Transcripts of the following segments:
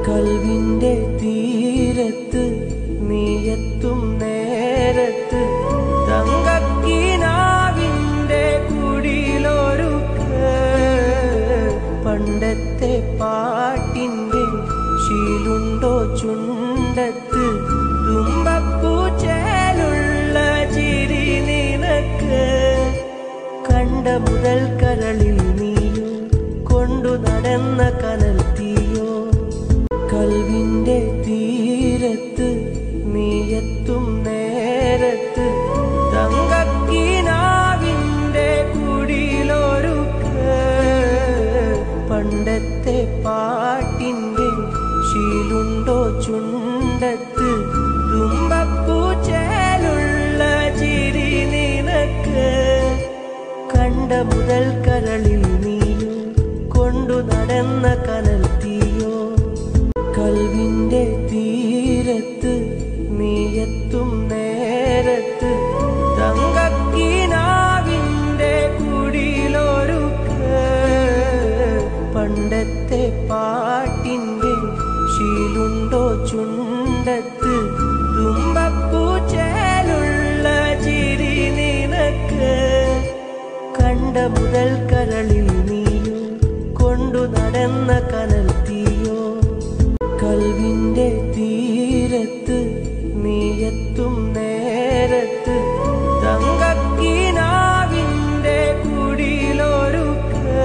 കൽവിന്റെ തീരത്ത് നീയെത്തും നേരത്ത് തങ്കക്കിനാവിന്റെ കുടിലൊരുക്ക് പണ്ടത്തെ പാട്ടിന്റെ ശീലുണ്ടോ ചുണ്ടത്ത് തുമ്പപ്പൂച്ചേലുള്ള ചിരി നിനക്ക് കണ്ട മുതൽ കരളിൽ നീയോ കൊണ്ടു നടന്ന കനൽ തീയോ കൽവിന്റെ തീരത്ത് നീയെത്തും നേരത്ത് തങ്കക്കിനാവിന്റെ കുടിലൊരുക്ക് പണ്ടത്തെ പാട്ടിന്റെ ശീലുണ്ടോ ചുണ്ടത്ത് തുമ്പപ്പൂച്ചേലുള്ള ചിരി നിനക്ക് കണ്ട മുതൽ കരളിൽ നീയോ കൊണ്ടു നടന്ന കനൽ തീയോ കൽവിന്റെ തീരത്ത് നീയെത്തും നേരത്ത് തങ്കക്കിനാവിന്റെ കുടിലൊരുക്ക് പണ്ടത്തെ പാട്ടിന്റെ ശീലുണ്ടോ ചുണ്ടത്ത് തുമ്പപ്പൂച്ചേലുള്ള ചിരി നിനക്ക് കണ്ട മുതൽ കരളിൽ നീയോ കൊണ്ടു നടന്ന കനൽ തീയോ കൽവിന്റെ തീരത്ത് നീയെത്തും നേരത്ത് തങ്കക്കിനാവിന്റെ കുടിലൊരുക്ക്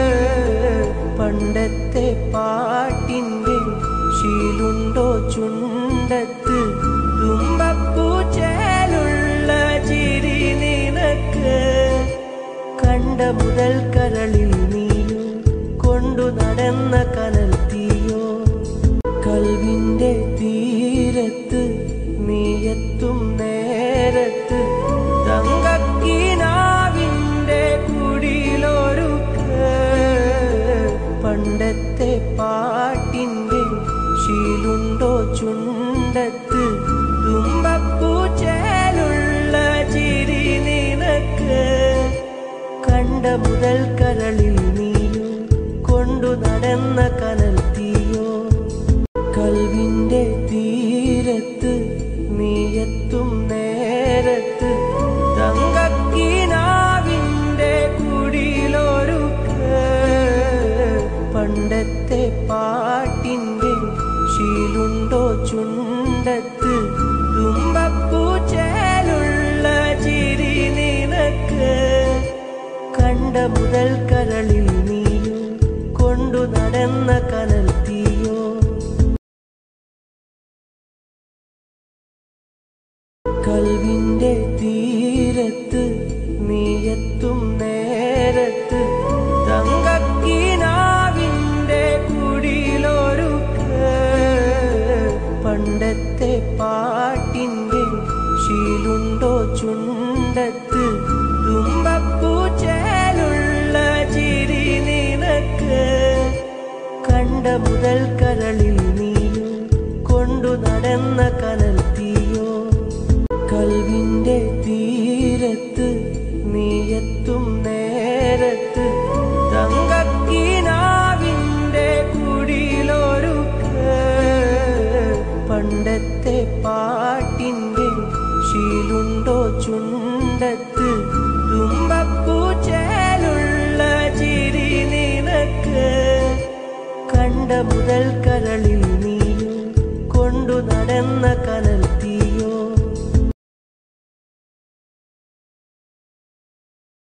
പണ്ടത്തെ പാട്ടിന്റെ ശീലുണ്ടോ ചുണ്ടത്ത് തുമ്പപ്പൂച്ചേലുള്ള ചിരി നിനക്ക് കണ്ട മുതൽ കരളിൽ നീയോ കൊണ്ടു നടന്ന കനൽ തീയോ കൽവിന്റെ തീരത്ത് നീയെത്തും നേരത്ത് തങ്കക്കിനാവിന്റെ കുടിലൊരുക്ക് പണ്ടത്തെ പാട്ടിന്റെ ശീലുണ്ടോ ചുണ്ടത്ത് തുമ്പപ്പൂച്ചേലുള്ള ചിരി നിനക്ക് കണ്ട മുതൽ കരളിൽ നീയോ കൊണ്ടു നടന്ന കനൽ തീയോ കൽവിന്റെ തീരത്ത് നീയെത്തും നേരത്ത് തങ്കക്കിനാവിന്റെ കുടിലൊരുക്ക് പണ്ടത്തെ പാട്ടിന്റെ ശീലുണ്ടോ ചുണ്ടത്ത് തുമ്പപ്പൂച്ചേലുള്ള ചിരി നിനക്ക് കണ്ട മുതൽ കരളിൽ നീയോ കൊണ്ടു നടന്ന കനൽ തീയോ കൽവിന്റെ തീരത്ത് നീയെത്തും നേരത്ത് തങ്കക്കിനാവിന്റെ കുടിലൊരുക്ക് പണ്ടത്തെ പാട്ടിന്റെ ശീലുണ്ടോ ചുണ്ടത്ത് തുമ്പപ്പൂച്ചേലുള്ള ചിരി നിനക്ക് കണ്ട മുതൽ കരളിൽ നീയോ കൊണ്ടു നടന്ന കനൽ തീയോ കൽവിന്റെ തീരത്ത് നീയെത്തും നേരത്ത് തങ്കക്കിനാവിന്റെ കുടിലൊരുക്ക് പണ്ടത്തെ പാട്ടിന്റെ ശീലുണ്ടോ ചുണ്ടത്ത് തുമ്പപ്പൂച്ചേലുള്ള ചിരി നിനക്ക് കണ്ട മുതൽ കരളിൽ നീയോ കൊണ്ടു നടന്ന